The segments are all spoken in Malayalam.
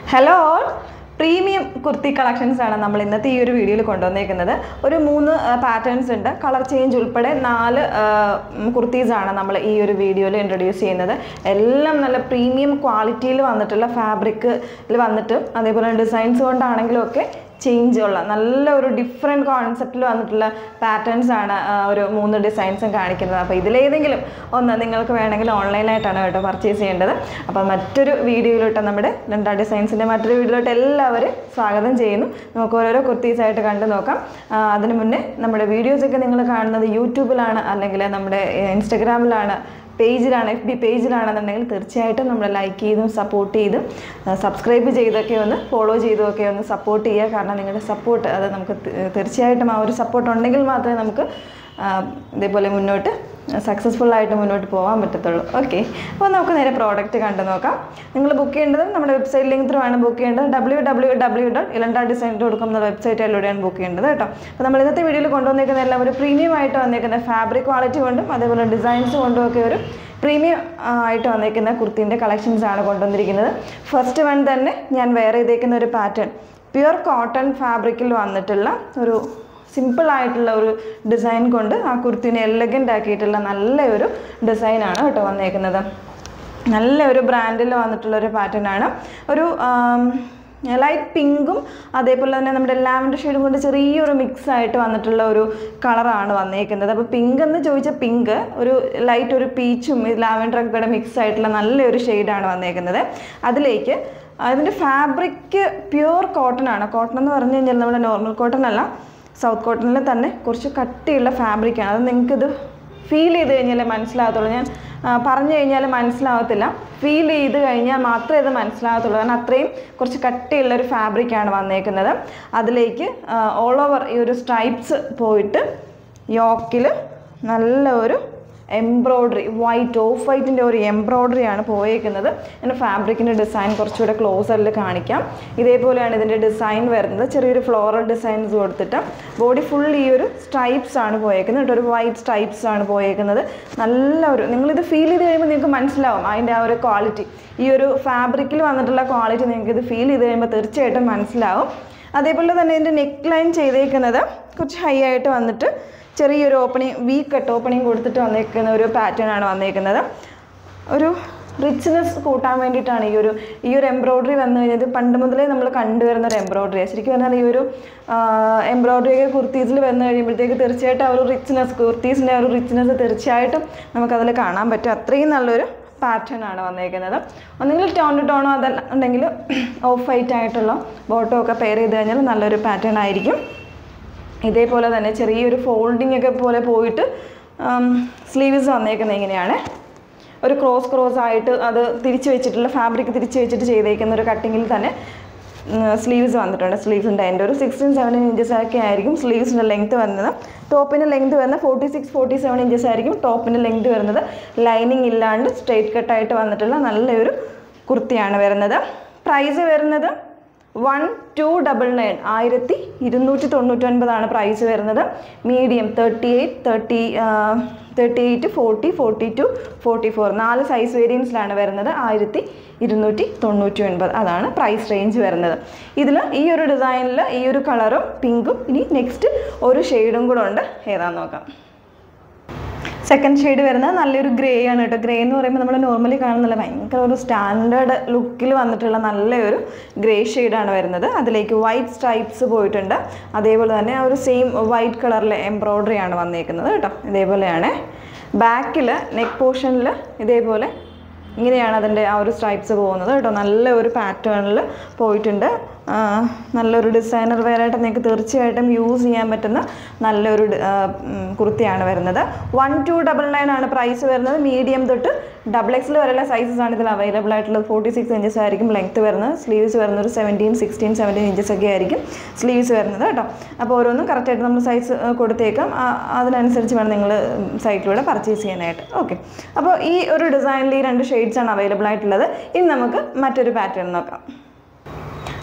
hello all premium kurti collections ആണ് നമ്മൾ ഇന്നത്തെ ഈ ഒരു വീഡിയോയിൽ കൊണ്ടുവന്നേക്കുന്നത് ഒരു മൂന്ന് പാറ്റേൺസ് ഉണ്ട് കളർ ചേഞ്ച് ഉൾപ്പെടെ നാല് കുർത്തീസ് ആണ് നമ്മൾ ഈ ഒരു വീഡിയോയിൽ ഇൻട്രൊഡ്യൂസ് ചെയ്യുന്നത് എല്ലാം നല്ല പ്രീമിയം ക്വാളിറ്റിയിൽ വന്നിട്ടുള്ള ഫാബ്രിക്കിൽ വന്നിട്ടും അതേപോലെ ഡിസൈൻസ് കൊണ്ടാണെങ്കിലും ഒക്കെ ചേഞ്ച് ഉള്ള നല്ല ഒരു ഡിഫറെൻറ്റ് കോൺസെപ്റ്റിൽ വന്നിട്ടുള്ള പാറ്റേൺസ് ആണ് ആ, ഒരു മൂന്ന് ഡിസൈൻസും കാണിക്കുന്നത് അപ്പോൾ ഇതിലേതെങ്കിലും ഒന്ന് നിങ്ങൾക്ക് വേണമെങ്കിൽ ഓൺലൈനായിട്ടാണ് കേട്ടോ പർച്ചേസ് ചെയ്യേണ്ടത് അപ്പോൾ മറ്റൊരു വീഡിയോയിലോട്ട് നമ്മുടെ രണ്ടാം ഡിസൈൻസിൻ്റെ മറ്റൊരു വീഡിയോയിലോട്ട് എല്ലാവരും സ്വാഗതം ചെയ്യുന്നു നമുക്ക് ഓരോരോ കുർത്തീസായിട്ട് കണ്ടു നോക്കാം ആ, അതിന് മുന്നേ നമ്മുടെ വീഡിയോസൊക്കെ നിങ്ങൾ കാണുന്നത് യൂട്യൂബിലാണ് അല്ലെങ്കിൽ നമ്മുടെ ഇൻസ്റ്റഗ്രാമിലാണ് പേജിലാണ് എഫ് ബി പേജിലാണെന്നുണ്ടെങ്കിൽ തീർച്ചയായിട്ടും നമ്മൾ ലൈക്ക് ചെയ്തും സപ്പോർട്ട് ചെയ്തും സബ്സ്ക്രൈബ് ചെയ്തൊക്കെ ഒന്ന് ഫോളോ ചെയ്തുമൊക്കെ ഒന്ന് സപ്പോർട്ട് ചെയ്യുക കാരണം നിങ്ങളുടെ സപ്പോർട്ട് അത് നമുക്ക് തീ- തീർച്ചയായിട്ടും ആ ഒരു സപ്പോർട്ട് ഉണ്ടെങ്കിൽ മാത്രമേ നമുക്ക് ആ, ഇതേപോലെ മുന്നോട്ട് സക്സസ്ഫുൾ ആയിട്ട് മുന്നോട്ട് പോകാൻ പറ്റത്തുള്ളൂ ഓക്കെ അപ്പോൾ നമുക്ക് നേരെ പ്രോഡക്റ്റ് കണ്ടു നോക്കാം നിങ്ങൾ ബുക്ക് ചെയ്യേണ്ടത് നമ്മുടെ വെബ്സൈറ്റ് ലിങ്ക് ത്രൂ ആണ് ബുക്ക് ചെയ്യേണ്ടത് ഡബ്ല്യൂ ഡബ്ല്യൂ ഡബ്ല്യൂ ഡോട്ട് ഇലണ്ട ഡിസൈൻ ഡോട്ട് കോം എന്ന വെബ്സൈറ്റിലൂടെയാണ് ബുക്ക് ചെയ്യേണ്ടത് കേട്ടോ അപ്പോൾ നമ്മൾ ഇന്നത്തെ വീഡിയോയിൽ കൊണ്ടുവന്നേക്കുന്ന എല്ലാം ഒരു പ്രീമിയം ആയിട്ട് വന്നേക്കുന്ന ഫാബ്രിക് ക്വാളിറ്റി കൊണ്ടും അതേപോലെ ഡിസൈൻസ് കൊണ്ടും ഒക്കെ ഒരു പ്രീമിയം ആയിട്ട് വന്നേക്കുന്ന കുർത്തീൻ്റെ കളക്ഷൻസ് ആണ് കൊണ്ടുവന്നിരിക്കുന്നത് ഫസ്റ്റ് വൺ തന്നെ ഞാൻ വേറെ ചെയ്തേക്കുന്ന ഒരു പാറ്റേൺ പ്യുർ കോട്ടൺ ഫാബ്രിക്കിൽ വന്നിട്ടുള്ള ഒരു സിമ്പിൾ ആയിട്ടുള്ള ഒരു ഡിസൈൻ കൊണ്ട് ആ കുർത്തിനെ എലഗൻ്റ് ആക്കിയിട്ടുള്ള നല്ല ഒരു ഡിസൈനാണ് കേട്ടോ വന്നേക്കുന്നത് നല്ല ഒരു ബ്രാൻഡിൽ വന്നിട്ടുള്ള ഒരു പാറ്റേൺ ആണ് ഒരു ലൈറ്റ് പിങ്കും അതേപോലെ തന്നെ നമ്മുടെ ലാവൻഡർ ഷെയ്ഡും കൊണ്ട് ചെറിയൊരു മിക്സ് ആയിട്ട് വന്നിട്ടുള്ള ഒരു കളറാണ് വന്നേക്കുന്നത് അപ്പോൾ പിങ്ക് എന്ന് ചോദിച്ച പിങ്ക് ഒരു ലൈറ്റ് ഒരു പീച്ചും ലാവൻഡർ ഒക്കെ കൂടെ മിക്സ് ആയിട്ടുള്ള നല്ലൊരു ഷെയ്ഡാണ് വന്നേക്കുന്നത് അതിലേക്ക് അതിൻ്റെ ഫാബ്രിക് പ്യുവർ കോട്ടൺ ആണ് കോട്ടൺ എന്ന് പറഞ്ഞു കഴിഞ്ഞാൽ നമ്മുടെ നോർമൽ കോട്ടൺ അല്ല സൗത്ത് കോട്ടണിൽ തന്നെ കുറച്ച് കട്ടിയുള്ള ഫാബ്രിക്കാണ് അത് നിങ്ങൾക്കിത് ഫീൽ ചെയ്ത് കഴിഞ്ഞാലേ മനസ്സിലാകത്തുള്ളൂ ഞാൻ ആ, പറഞ്ഞു കഴിഞ്ഞാൽ മനസ്സിലാവത്തില്ല ഫീൽ ചെയ്ത് കഴിഞ്ഞാൽ മാത്രമേ ഇത് മനസ്സിലാകത്തുള്ളൂ കാരണം അത്രയും കുറച്ച് കട്ടിയുള്ള ഒരു ഫാബ്രിക്കാണ് വന്നേക്കുന്നത് അതിലേക്ക് ഓൾ ഓവർ ഈ ഒരു സ്ട്രൈപ്സ് പോയിട്ട് യോക്കിൽ നല്ല ഒരു എംബ്രോയ്ഡറി വൈറ്റ് ഓഫ് വൈറ്റിൻ്റെ ഒരു എംബ്രോയ്ഡറി ആണ് പോയേക്കുന്നത് എൻ്റെ ഫാബ്രിക്കിൻ്റെ ഡിസൈൻ കുറച്ചുകൂടെ ക്ലോസറിൽ കാണിക്കാം ഇതേപോലെയാണ് ഇതിൻ്റെ ഡിസൈൻ വരുന്നത് ചെറിയൊരു ഫ്ലോറൽ ഡിസൈൻസ് കൊടുത്തിട്ട് ബോഡി ഫുൾ ഈ ഒരു സ്ട്രൈപ്സ് ആണ് പോയേക്കുന്നത് കേട്ടോ ഒരു വൈറ്റ് സ്ട്രൈപ്സ് ആണ് പോയേക്കുന്നത് നല്ല ഒരു നിങ്ങളിത് ഫീൽ ചെയ്ത് കഴിയുമ്പോൾ നിങ്ങൾക്ക് മനസ്സിലാവും അതിൻ്റെ ആ ഒരു ക്വാളിറ്റി ഈ ഒരു ഫാബ്രിക്കിൽ വന്നിട്ടുള്ള ക്വാളിറ്റി നിങ്ങൾക്ക് ഇത് ഫീൽ ചെയ്ത് കഴിയുമ്പോൾ തീർച്ചയായിട്ടും മനസ്സിലാവും അതേപോലെ തന്നെ ഇതിൻ്റെ നെക്ക് ലൈൻ ചെയ്തേക്കുന്നത് കുറച്ച് ഹൈ ആയിട്ട് വന്നിട്ട് ചെറിയൊരു ഓപ്പണിങ് വി കട്ട് ഓപ്പണിങ് കൊടുത്തിട്ട് വന്നേക്കുന്ന ഒരു പാറ്റേൺ ആണ് വന്നേക്കുന്നത് ഒരു റിച്ച്നെസ് കൂട്ടാൻ വേണ്ടിയിട്ടാണ് ഈ ഒരു ഈ ഒരു എംബ്രോയ്ഡറി വന്നു കഴിഞ്ഞത് പണ്ട് മുതലേ നമ്മൾ കണ്ടുവരുന്ന ഒരു എംബ്രോയ്ഡറി ശരിക്കും പറഞ്ഞാൽ ഈ ഒരു എംബ്രോയ്ഡറി ഒക്കെ കുർത്തീസിൽ വന്നു കഴിയുമ്പോഴത്തേക്ക് തീർച്ചയായിട്ടും ആ ഒരു റിച്ച്നെസ് കുർത്തീസിൻ്റെ ആ ഒരു റിച്ച്നെസ് തീർച്ചയായിട്ടും നമുക്കതിൽ കാണാൻ പറ്റും അത്രയും നല്ലൊരു പാറ്റേൺ ആണ് വന്നേക്കുന്നത് ഒന്നെങ്കിൽ ടോൺ ടു ടോണോ അതല്ല ഉണ്ടെങ്കിൽ ഓഫ് വൈറ്റ് ആയിട്ടുള്ള ബോട്ടോ ഒക്കെ പെയർ ചെയ്ത് കഴിഞ്ഞാൽ നല്ലൊരു പാറ്റേൺ ആയിരിക്കും ഇതേപോലെ തന്നെ ചെറിയൊരു ഫോൾഡിംഗ് ഒക്കെ പോലെ പോയിട്ട് സ്ലീവ്സ് വന്നേക്കുന്നത് ഇങ്ങനെയാണ് ഒരു ക്രോസ് ക്രോസ് ആയിട്ട് അത് തിരിച്ച് വെച്ചിട്ടുള്ള ഫാബ്രിക് തിരിച്ച് വെച്ചിട്ട് ചെയ്തേക്കുന്ന ഒരു കട്ടിങ്ങിൽ തന്നെ സ്ലീവ്സ് വന്നിട്ടുണ്ട് സ്ലീവ്സിൻ്റെ അതിൻ്റെ ഒരു സിക്സ്റ്റീൻ സെവൻറ്റീൻ ഇഞ്ചസ് ഒക്കെ ആയിരിക്കും സ്ലീവ്സിൻ്റെ ലെങ്ത് വരുന്നത് ടോപ്പിൻ്റെ ലെങ്ത് വരുന്നത് forty six forty seven inches ആയിരിക്കും ടോപ്പിൻ്റെ ലെങ്ത് വരുന്നത് ലൈനിങ് ഇല്ലാണ്ട് സ്ട്രെയിറ്റ് കട്ടായിട്ട് വന്നിട്ടുള്ള നല്ലൊരു കുർത്തിയാണ് വരുന്നത് പ്രൈസ് വരുന്നത് വൺ ടു ഡബിൾ നയൻ ആയിരത്തി ഇരുന്നൂറ്റി തൊണ്ണൂറ്റൊൻപതാണ് പ്രൈസ് വരുന്നത് medium thirty eight thirty thirty eight forty forty two forty four നാല് സൈസ് വേരിയൻസിലാണ് വരുന്നത് ആയിരത്തി ഇരുന്നൂറ്റി തൊണ്ണൂറ്റി ഒൻപത് അതാണ് പ്രൈസ് റേഞ്ച് വരുന്നത് ഇതിൽ ഈ ഒരു ഡിസൈനിൽ ഈ ഒരു കളറും പിങ്കും ഇനി നെക്സ്റ്റ് ഒരു ഷെയ്ഡും കൂടെ ഉണ്ട് ഏതാന്ന് നോക്കാം സെക്കൻഡ് ഷെയ്ഡ് വരുന്നത് നല്ലൊരു ഗ്രേ ആണ് കേട്ടോ ഗ്രേ എന്ന് പറയുമ്പോൾ നമ്മൾ നോർമലി കാണുന്നില്ല ഭയങ്കര ഒരു സ്റ്റാൻഡേർഡ് ലുക്കിൽ വന്നിട്ടുള്ള നല്ലൊരു ഗ്രേ ഷെയ്ഡാണ് വരുന്നത് അതിലേക്ക് വൈറ്റ് സ്ട്രൈപ്സ് പോയിട്ടുണ്ട് അതേപോലെ തന്നെ ആ ഒരു സെയിം വൈറ്റ് കളറിലെ എംബ്രോയ്ഡറി ആണ് വന്നേക്കുന്നത് കേട്ടോ ഇതേപോലെയാണ് ബാക്കിൽ നെക്ക് പോർഷനിൽ ഇതേപോലെ ഇങ്ങനെയാണ് അതിൻ്റെ ആ ഒരു സ്ട്രൈപ്സ് പോകുന്നത് കേട്ടോ നല്ല ഒരു പാറ്റേണിൽ പോയിട്ടുണ്ട് ആ, നല്ലൊരു ഡിസൈനർ വെയറായിട്ട് നിങ്ങൾക്ക് തീർച്ചയായിട്ടും യൂസ് ചെയ്യാൻ പറ്റുന്ന നല്ലൊരു ഡി- ആ, ഉം, കുർത്തിയാണ് വരുന്നത് വൺ ടു ഡബിൾ നയൻ ആണ് പ്രൈസ് വരുന്നത് മീഡിയം തൊട്ട് ഡബിൾ എക്സിൽ വരെയുള്ള സൈസസ് ആണ് ഇതിൽ അവൈലബിൾ ആയിട്ടുള്ളത് ഫോർട്ടി സിക്സ് ഇഞ്ചസ് ആയിരിക്കും ലെങ്ത് വരുന്നത് സ്ലീവ്സ് വരുന്നത് ഒരു സെവൻറ്റീൻ സിക്സ്റ്റീൻ സെവൻറ്റീൻ ഇഞ്ചസ് ഒക്കെ ആയിരിക്കും സ്ലീവ്സ് വരുന്നത് കേട്ടോ അപ്പോൾ ഓരോന്നും കറക്റ്റായിട്ട് നമ്മൾ സൈസ് കൊടുത്തേക്കാം ആ, അതിനനുസരിച്ച് വേണം നിങ്ങൾ സൈറ്റിലൂടെ പർച്ചേസ് ചെയ്യാനായിട്ട് ഓക്കെ അപ്പോൾ ഈ ഒരു ഡിസൈനിൽ ഈ രണ്ട് ഷെയ്ഡ്സ് ആണ് അവൈലബിൾ ആയിട്ടുള്ളത് ഇനി നമുക്ക് മറ്റൊരു പാറ്റേൺ നോക്കാം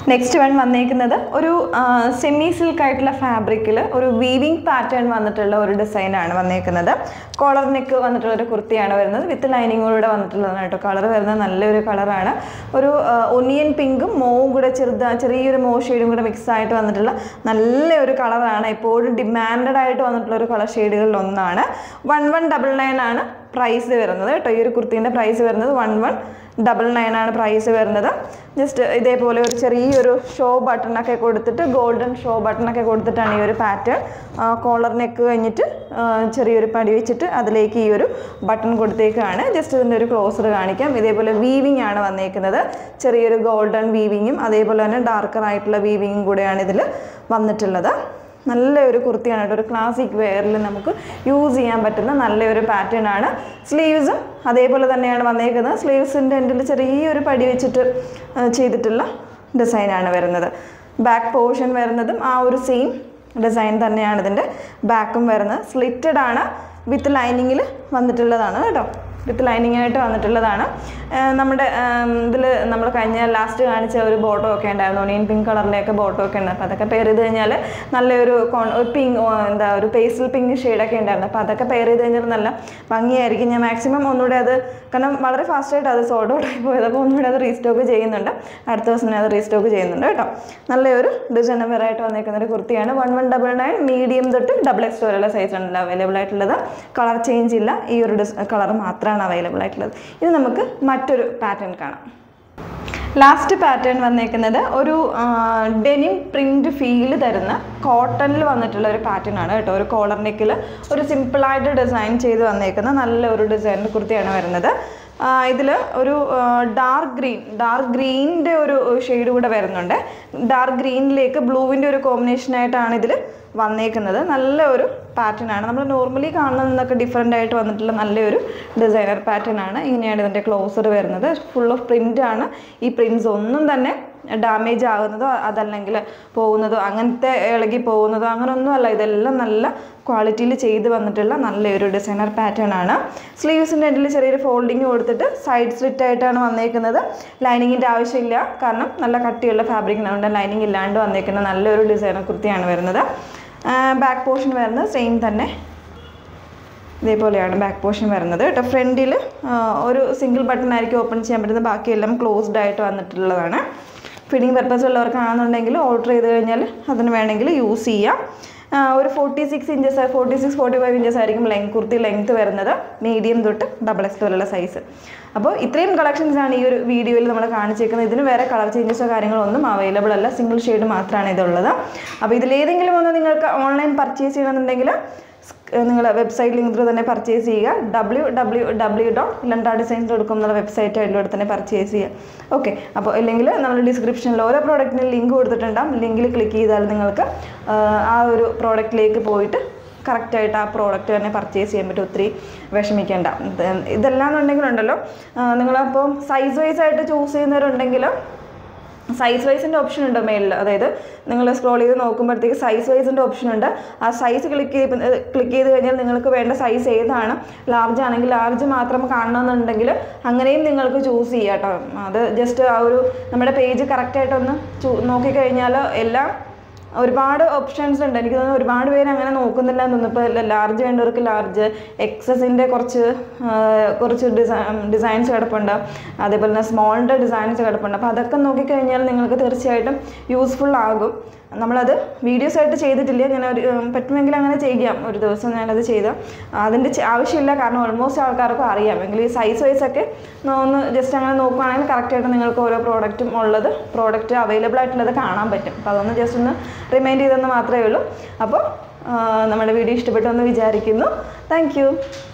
നെക്സ്റ്റ് വൺ വന്നേക്കുന്നത് ഒരു സെമി സിൽക്ക് ആയിട്ടുള്ള ഫാബ്രിക്കിൽ ഒരു വീവിങ് പാറ്റേൺ വന്നിട്ടുള്ള ഒരു ഡിസൈനാണ് വന്നേക്കുന്നത് കോളർ നെക്ക് വന്നിട്ടുള്ള ഒരു കുർത്തിയാണ് വരുന്നത് വിത്ത് ലൈനിങ്ങോടെ വന്നിട്ടുള്ളതാണ് കേട്ടോ കളർ വരുന്നത് നല്ലൊരു കളറാണ് ഒരു ഒനിയൻ പിങ്കും മോവും കൂടെ ചെറുതാ ചെറിയൊരു മോ ഷെയ്ഡും കൂടെ മിക്സ് ആയിട്ട് വന്നിട്ടുള്ള നല്ല ഒരു കളറാണ് എപ്പോഴും ഡിമാൻഡഡ് ആയിട്ട് വന്നിട്ടുള്ള ഒരു കളർ ഷെയ്ഡുകളിൽ ഒന്നാണ് വൺ വൺ ഡബിൾ നയൻ ആണ് പ്രൈസ് വരുന്നത് കേട്ടോ ഈ ഒരു കുർത്തീൻ്റെ പ്രൈസ് വരുന്നത് വൺ വൺ ഡബിൾ നയൻ ആണ് പ്രൈസ് വരുന്നത് ജസ്റ്റ് ഇതേപോലെ ഒരു ചെറിയൊരു ഷോ ബട്ടണൊക്കെ കൊടുത്തിട്ട് ഗോൾഡൻ ഷോ ബട്ടണൊക്കെ കൊടുത്തിട്ടാണ് ഈ ഒരു പാറ്റേൺ കോളർ നെക്ക് കഴിഞ്ഞിട്ട് ആ, ചെറിയൊരു പടി വെച്ചിട്ട് അതിലേക്ക് ഈ ഒരു ബട്ടൺ കൊടുത്തേക്കാണ് ജസ്റ്റ് ഇതിൻ്റെ ഒരു ക്ലോസർ കാണിക്കാം ഇതേപോലെ വീവിങ് ആണ് വന്നേക്കുന്നത് ചെറിയൊരു ഗോൾഡൻ വീവിങ്ങും അതേപോലെ തന്നെ ഡാർക്കർ ആയിട്ടുള്ള വീവിങ്ങും കൂടെയാണ് ഇതിൽ വന്നിട്ടുള്ളത് നല്ല ഒരു കുർത്തിയാണ് കേട്ടോ ഒരു ക്ലാസിക് വെയറിൽ നമുക്ക് യൂസ് ചെയ്യാൻ പറ്റുന്ന നല്ലൊരു പാറ്റേൺ ആണ് സ്ലീവ്സും അതേപോലെ തന്നെയാണ് വന്നേക്കുന്നത് സ്ലീവ്സിൻ്റെ എൻഡിൽ ചെറിയൊരു പടി വെച്ചിട്ട് ആ, ചെയ്തിട്ടുള്ള ഡിസൈനാണ് വരുന്നത് ബാക്ക് പോർഷൻ വരുന്നതും ആ ഒരു സെയിം ഡിസൈൻ തന്നെയാണ് ഇതിൻ്റെ ബാക്കും വരുന്നത് സ്ലിറ്റഡ് ആണ് വിത്ത് ലൈനിങ്ങിൽ വന്നിട്ടുള്ളതാണ് കേട്ടോ വിത്ത് ലൈനിങ് ആയിട്ട് വന്നിട്ടുള്ളതാണ് ആ, നമ്മുടെ ഇതിൽ നമ്മൾ കഴിഞ്ഞ ലാസ്റ്റ് കാണിച്ച ഒരു ബോട്ടോ ഒക്കെ ഉണ്ടായിരുന്നു ഒനിയൻ പിങ്ക് കളറിലെയൊക്കെ ബോട്ടോ ഒക്കെ ഉണ്ട് അപ്പോൾ അതൊക്കെ പെയർ ചെയ്ത് കഴിഞ്ഞാൽ നല്ലൊരു പിങ്ക് എന്താ ഒരു പേസ്റ്റൽ പിങ്ക് ഷെയ്ഡൊക്കെ ഉണ്ടായിരുന്നു അപ്പോൾ അതൊക്കെ പെയർ ചെയ്ത് കഴിഞ്ഞാൽ നല്ല ഭംഗിയായിരിക്കും ഞാൻ മാക്സിമം ഒന്നുകൂടെ അത് കാരണം വളരെ ഫാസ്റ്റായിട്ട് അത് സോൾഡ് ഔട്ട് ആയി പോയത് അപ്പോൾ ഒന്നുകൂടെ അത് റീസ്റ്റോക്ക് ചെയ്യുന്നുണ്ട് അടുത്ത ദിവസം ഞാൻ അത് റീസ്റ്റോക്ക് ചെയ്യുന്നുണ്ട് കേട്ടോ നല്ലൊരു ഡിസൈനർ ആയിട്ട് വന്നിരിക്കുന്ന ഒരു കുർത്തിയാണ് one one double nine medium തൊട്ട് ഡബിൾ എക്സ് വരെയുള്ള സൈസ് ഉണ്ടല്ലോ അവൈലബിൾ ആയിട്ടുള്ളത് കളർ ചേഞ്ച് ഇല്ല ഈ ഒരു ഡിസ് കളർ മാത്രമാണ് അവൈലബിൾ ആയിട്ടുള്ളത് ഇനി നമുക്ക് മറ്റൊരു പാറ്റേൺ കാണാം ലാസ്റ്റ് പാറ്റേൺ വന്നേക്കുന്നത് ഒരു ഡെനിം പ്രിന്റ് ഫീൽ തരുന്ന കോട്ടണിൽ വന്നിട്ടുള്ള ഒരു പാറ്റേൺ ആണ് കേട്ടോ ഒരു കോളർ നെക്കിൽ ഒരു സിമ്പിളായിട്ട് ഡിസൈൻ ചെയ്ത് വന്നേക്കുന്ന നല്ല ഒരു ഡിസൈൻ കുർത്തിയാണ് വരുന്നത് ഇതിൽ ഒരു ഡാർക്ക് ഗ്രീൻ ഡാർക്ക് ഗ്രീനിൻ്റെ ഒരു ഷെയ്ഡ് കൂടെ വരുന്നുണ്ട് ഡാർക്ക് ഗ്രീനിലേക്ക് ബ്ലൂവിൻ്റെ ഒരു കോമ്പിനേഷനായിട്ടാണ് ഇതിൽ വന്നേക്കുന്നത് നല്ല ഒരു പാറ്റേൺ ആണ് നമ്മൾ നോർമലി കാണുന്നതിൽ നിന്നൊക്കെ ഡിഫറെൻ്റ് ആയിട്ട് വന്നിട്ടുള്ള നല്ലൊരു ഡിസൈനർ പാറ്റേൺ ആണ് ഇങ്ങനെയാണ് ഇതിൻ്റെ ക്ലോസർ വരുന്നത് ഫുൾ ഓഫ് പ്രിൻ്റ് ആണ് ഈ പ്രിൻസ് ഒന്നും തന്നെ ഡാമേജ് ആകുന്നതോ അതല്ലെങ്കിൽ പോകുന്നതോ അങ്ങനത്തെ ഇളകി പോകുന്നതോ അങ്ങനെയൊന്നുമല്ല ഇതെല്ലാം നല്ല ക്വാളിറ്റിയിൽ ചെയ്ത് വന്നിട്ടുള്ള നല്ലൊരു ഡിസൈനർ പാറ്റേൺ ആണ് സ്ലീവ്സിൻ്റെ എൻഡിൽ ചെറിയൊരു ഫോൾഡിങ് കൊടുത്തിട്ട് സൈഡ് സ്ലിറ്റ് ആയിട്ടാണ് വന്നേക്കുന്നത് ലൈനിങ്ങിൻ്റെ ആവശ്യമില്ല കാരണം നല്ല കട്ടിയുള്ള ഫാബ്രിക്കിനുണ്ട് ലൈനിങ് ഇല്ലാണ്ട് വന്നേക്കുന്ന നല്ലൊരു ഡിസൈനർ കുർത്തിയാണ് വരുന്നത് ബാക്ക് പോർഷൻ വരുന്നത് സെയിം തന്നെ ഇതേപോലെയാണ് ബാക്ക് പോർഷൻ വരുന്നത് കേട്ടോ ഫ്രണ്ടിൽ ഒരു സിംഗിൾ ബട്ടൺ ആയിരിക്കും ഓപ്പൺ ചെയ്യാൻ പറ്റുന്നത് ബാക്കിയെല്ലാം ക്ലോസ്ഡ് ആയിട്ട് വന്നിട്ടുള്ളതാണ് ഫിഡിങ് പർപ്പസ് ഉള്ളവർക്കാണെന്നുണ്ടെങ്കിൽ ഓർഡർ ചെയ്ത് കഴിഞ്ഞാൽ അതിന് വേണമെങ്കിൽ യൂസ് ചെയ്യാം ആ, ഒരു forty six inches forty six forty five inches ആയിരിക്കും ലെങ് കുർത്തി ലെങ്ത് വരുന്നത് മീഡിയം തൊട്ട് ഡബിൾ എക്സ് വരെയുള്ള സൈസ് അപ്പോൾ ഇത്രയും കളക്ഷൻസ് ആണ് ഈ ഒരു വീഡിയോയിൽ നമ്മൾ കാണിച്ചേക്കുന്നത് ഇതിന് വേറെ കളർ ചേഞ്ചസോ കാര്യങ്ങളോ ഒന്നും അവൈലബിൾ അല്ല സിംഗിൾ ഷെയ്ഡ് മാത്രമാണ് ഇതുള്ളത് അപ്പോൾ ഇതിലേതെങ്കിലും ഒന്ന് നിങ്ങൾക്ക് ഓൺലൈൻ പർച്ചേസ് ചെയ്യണമെന്നുണ്ടെങ്കിൽ നിങ്ങൾ വെബ്സൈറ്റ് ലിങ്ക് ത്രൂ തന്നെ പർച്ചേസ് ചെയ്യുക ഡബ്ല്യൂ ഡബ്ല്യൂ ഡബ്ല്യൂ ഡോട്ട് ലണ്ട ഡിസൈൻസ് ഡോട്ട് കോം എന്നുള്ള വെബ്സൈറ്റ് അതിലൂടെ തന്നെ പർച്ചേസ് ചെയ്യുക ഓക്കെ അപ്പോൾ ഇല്ലെങ്കിൽ നമ്മൾ ഡിസ്ക്രിപ്ഷനിൽ ഓരോ പ്രോഡക്റ്റിനും ലിങ്ക് കൊടുത്തിട്ടുണ്ടാകും ലിങ്കിൽ ക്ലിക്ക് ചെയ്താൽ നിങ്ങൾക്ക് ആ, ആ ഒരു പ്രോഡക്റ്റിലേക്ക് പോയിട്ട് കറക്റ്റായിട്ട് ആ പ്രോഡക്റ്റ് തന്നെ പർച്ചേസ് ചെയ്യാൻ പറ്റും ഒത്തിരി വിഷമിക്കേണ്ട ഇത് ഇതെല്ലാം എന്നുണ്ടെങ്കിലുണ്ടല്ലോ നിങ്ങളപ്പോൾ സൈസ് വൈസ് ആയിട്ട് ചൂസ് ചെയ്യുന്നവരുണ്ടെങ്കിൽ സൈസ് വൈസിൻ്റെ ഓപ്ഷൻ ഉണ്ട് മെയിലിൽ അതായത് നിങ്ങൾ സ്ക്രോൾ ചെയ്ത് നോക്കുമ്പോഴത്തേക്ക് സൈസ് വൈസിൻ്റെ ഓപ്ഷൻ ഉണ്ട് ആ സൈസ് ക്ലിക്ക് ചെയ്ത് ക്ലിക്ക് ചെയ്ത് കഴിഞ്ഞാൽ നിങ്ങൾക്ക് വേണ്ട സൈസ് ഏതാണ് ലാർജ് ആണെങ്കിൽ ലാർജ് മാത്രം കാണണമെന്നുണ്ടെങ്കിൽ അങ്ങനെയും നിങ്ങൾക്ക് ചൂസ് ചെയ്യാം കേട്ടോ അത് ജസ്റ്റ് ആ ഒരു നമ്മുടെ പേജ് കറക്റ്റായിട്ടൊന്ന് ചൂ നോക്കിക്കഴിഞ്ഞാൽ എല്ലാം ഒരുപാട് ഓപ്ഷൻസ് ഉണ്ട് എനിക്ക് തോന്നുന്നു ഒരുപാട് പേര് അങ്ങനെ നോക്കുന്നില്ല എന്ന് തോന്നുന്നു ഇപ്പോൾ ലാർജ് വേണ്ടവർക്ക് ലാർജ് എക്സസിൻ്റെ കുറച്ച് ആ, കുറച്ച് ഡിസൈൻ ഡിസൈൻസ് കിടപ്പുണ്ട് അതേപോലെ തന്നെ സ്മോളിൻ്റെ ഡിസൈൻസ് കിടപ്പുണ്ട് അപ്പോൾ അതൊക്കെ നോക്കിക്കഴിഞ്ഞാൽ നിങ്ങൾക്ക് തീർച്ചയായിട്ടും യൂസ്ഫുൾ ആകും നമ്മളത് വീഡിയോസ് ആയിട്ട് ചെയ്തിട്ടില്ല ഞാൻ ഒരു ഉം, പറ്റുമെങ്കിൽ അങ്ങനെ ചെയ്യാം ഒരു ദിവസം ഞാനത് ചെയ്ത് അതിൻ്റെ ചെ- ആവശ്യമില്ല കാരണം ഓൾമോസ്റ്റ് ആൾക്കാർക്കും അറിയാം എങ്കിൽ ഈ സൈസ് വൈസ് ഒക്കെ ഒന്ന് ജസ്റ്റ് അങ്ങനെ നോക്കുകയാണെങ്കിൽ കറക്റ്റായിട്ട് നിങ്ങൾക്ക് ഓരോ പ്രോഡക്റ്റും ഉള്ളത് പ്രോഡക്റ്റ് അവൈലബിൾ ആയിട്ടുള്ളത് കാണാൻ പറ്റും അപ്പോൾ അതൊന്ന് ജസ്റ്റ് ഒന്ന് റിമൈൻഡ് ചെയ്തെന്ന് മാത്രമേ ഉള്ളൂ അപ്പോൾ ആ, നമ്മുടെ വീഡിയോ ഇഷ്ടപ്പെട്ടു എന്ന് വിചാരിക്കുന്നു താങ്ക്